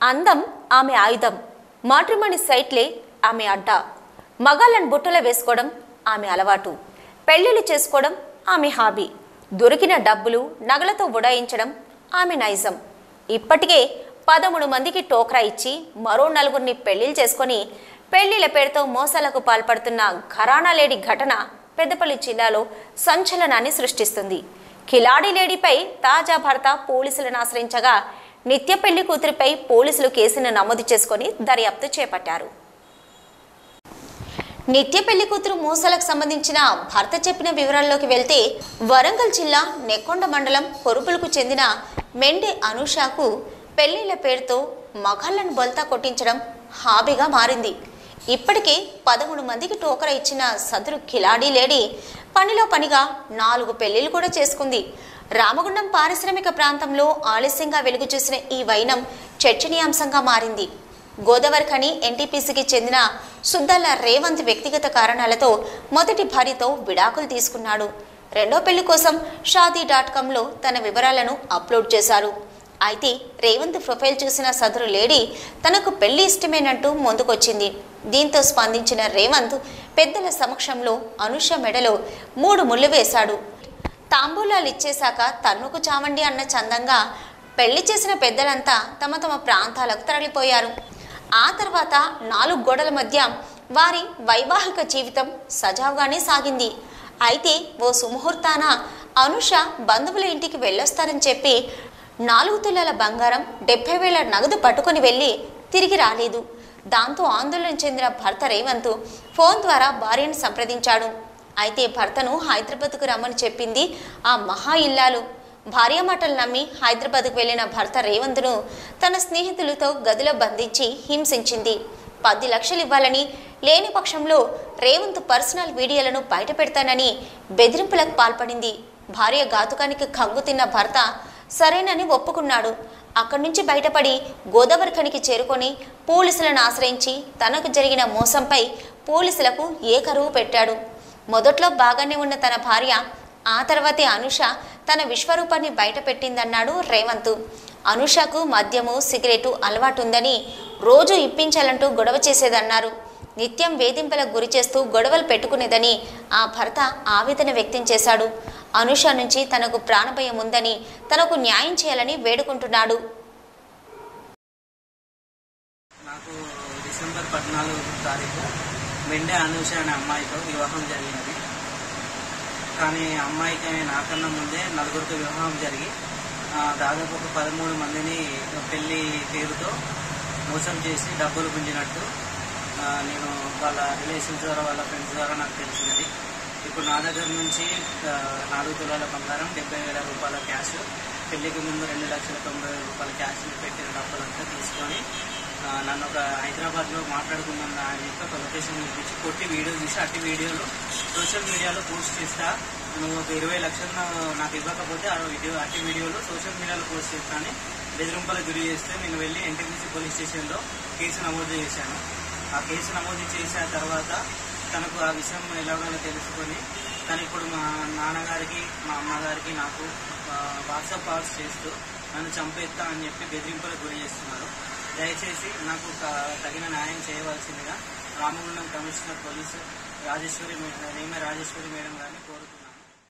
అందం ఆమె ఆయుధం మాట్రిమోని సైట్లే ఆమె అడ్డ మగాళ్ళను బుట్టలో వేసుకోవడం ఆమె అలవాటు పెళ్లిళ్ళు చేసుకోవడం ఆమె హాబీ దొరికిన డబ్బులు నగలతో ఉడాయించడం ఆమె నైజం ఇప్పటికే పదమూడు మందికి టోక్రా ఇచ్చి మరో నలుగురిని పెళ్లిళ్ళు చేసుకొని పెళ్లిళ్ల పేరుతో మోసాలకు పాల్పడుతున్న ఘరానా లేడీ ఘటన పెద్దపల్లి జిల్లాలో సంచలనాన్ని సృష్టిస్తుంది కిలాడి లేడీపై తాజా భర్త పోలీసులను ఆశ్రయించగా నిత్య పెళ్లి కూతురిపై పోలీసులు కేసును నమోదు చేసుకొని దర్యాప్తు చేపట్టారు నిత్య పెళ్లి కూతురు మూసలకు సంబంధించిన భర్త చెప్పిన వివరాల్లోకి వెళ్తే వరంగల్ జిల్లా నెక్కొండ మండలం కొరుపులకు చెందిన మెండే అనూషకు పెళ్లిళ్ల పేరుతో మగాళ్లను బొల్తా కొట్టించడం హాబీగా మారింది ఇప్పటికే పదమూడు మందికి టోకర ఇచ్చిన సదరు కిలాడీ లేడీ పనిలో పనిగా నాలుగు పెళ్లిళ్ళు కూడా చేసుకుంది రామగుండం పారిశ్రామిక ప్రాంతంలో ఆలస్యంగా వెలుగు చూసిన ఈ వైనం చర్చనీయాంశంగా మారింది గోదావరి ఖని ఎన్టీపీసీకి చెందిన సుద్దల్ల రేవంత్ వ్యక్తిగత కారణాలతో మొదటి భార్యతో విడాకులు తీసుకున్నాడు రెండో పెళ్లి కోసం షాదీ డాట్ కాంలో తన వివరాలను అప్లోడ్ చేశారు అయితే రేవంత్ ప్రొఫైల్ చూసిన సదరు లేడీ తనకు పెళ్లి ఇష్టమేనంటూ ముందుకొచ్చింది దీంతో స్పందించిన రేవంత్ పెద్దల సమక్షంలో అనుష మెడలో మూడు ముళ్ళు వేశాడు తాంబూలాలు ఇచ్చేశాక తన్నుకు చావండి అన్న చందంగా పెళ్లి చేసిన పెద్దలంతా తమ తమ ప్రాంతాలకు తరలిపోయారు ఆ తర్వాత నాలుగు గోడల మధ్య వారి వైవాహిక జీవితం సజావుగానే సాగింది అయితే ఓ సుముహూర్తాన అనుష బంధువుల ఇంటికి వెళ్ళొస్తారని చెప్పి నాలుగు తులాల బంగారం డెబ్బై వేల నగదు పట్టుకొని వెళ్ళి తిరిగి రాలేదు దాంతో ఆందోళన చెందిన భర్త రేవంత్ ఫోన్ ద్వారా భార్యను సంప్రదించాడు అయితే భర్తను హైదరాబాద్కు రమ్మని చెప్పింది ఆ మహా ఇల్లాలు భార్య మాటలు నమ్మి హైదరాబాద్కు వెళ్లిన భర్త రేవంత్ను తన స్నేహితులతో గదిలో బంధించి హింసించింది పది లక్షలు ఇవ్వాలని లేని పక్షంలో రేవంత్ పర్సనల్ వీడియోలను బయట పెడతానని బెదిరింపులకు పాల్పడింది భార్య ఘాతుకానికి కంగు తిన్న భర్త సరేనని ఒప్పుకున్నాడు అక్కడి నుంచి బయటపడి గోదావరి ఖనికి చేరుకొని పోలీసులను ఆశ్రయించి తనకు జరిగిన మోసంపై పోలీసులకు ఏకరువు పెట్టాడు మొదట్లో బాగానే ఉన్న తన భార్య ఆ తర్వాతే అనుష తన విశ్వరూపాన్ని బయటపెట్టిందన్నాడు రేవంత్ అనుషకు మద్యము సిగరెటు అలవాటుందని రోజు ఇప్పించాలంటూ గొడవ చేసేదన్నారు నిత్యం వేధింపులకు గురి చేస్తూ గొడవలు పెట్టుకునేదని ఆ భర్త ఆవేదన వ్యక్తం చేశాడు అనుష నుంచి తనకు ప్రాణభయం ఉందని తనకు న్యాయం చేయాలని వేడుకుంటున్నాడు నాకు డిసెంబర్ పద్నాలుగు తారీఖు మెండే అనూష అనే అమ్మాయితో వివాహం జరిగినది కానీ అమ్మాయికి నాకన్నా ముందే నలుగురితో వివాహం జరిగి ఆ, దాదాపు ఒక పదమూడు మందిని పెళ్లి పేరుతో మోసం చేసి డబ్బులు గుంజినట్టు ఆ, నేను వాళ్ళ రిలేషన్స్ ద్వారా వాళ్ళ ఫ్రెండ్స్ ద్వారా నాకు తెలిసినది ఇప్పుడు నా దగ్గర నుంచి ఆ, నాలుగు తులాల బంగారం డెబ్బై వేల రూపాయల క్యాష్ పెళ్లికి ముందు రెండు లక్షల తొంభై వేల రూపాయల క్యాష్ పెట్టిన డబ్బులంతా తీసుకొని ఆ, నన్ను ఒక హైదరాబాద్లో మాట్లాడుకున్నాను అని చెప్పి ఒక లొకేషన్ చూపించి కొట్టి వీడియో తీసి అట్టి వీడియోలు సోషల్ మీడియాలో పోస్ట్ చేస్తా నువ్వు ఒక ఇరవై లక్షలు నా- నాకు ఇవ్వకపోతే ఆ వీడియో అట్టి వీడియోలు సోషల్ మీడియాలో పోస్ట్ చేస్తా అని బెదిరింపులకు గురి చేస్తే నేను వెళ్ళి ఎన్టీపీసీ పోలీస్ స్టేషన్లో కేసు నమోదు చేశాను ఆ కేసు నమోదు చేసిన తర్వాత తనకు ఆ విషయం ఎలాగోలో తెలుసుకొని తను ఇప్పుడు మా నాన్నగారికి మా అమ్మగారికి నాకు ఆ, వాట్సాప్ కాల్స్ చేస్తూ నన్ను చంపేస్తా అని చెప్పి బెదిరింపులకు గురి చేస్తున్నారు దయచేసి నాకు త- తగిన న్యాయం చేయవలసిందిగా రామగుండం కమిషనర్ పోలీసు రాజేశ్వరి మే- రేమే రాజేశ్వరి మేడం గారిని కోరుతున్నాను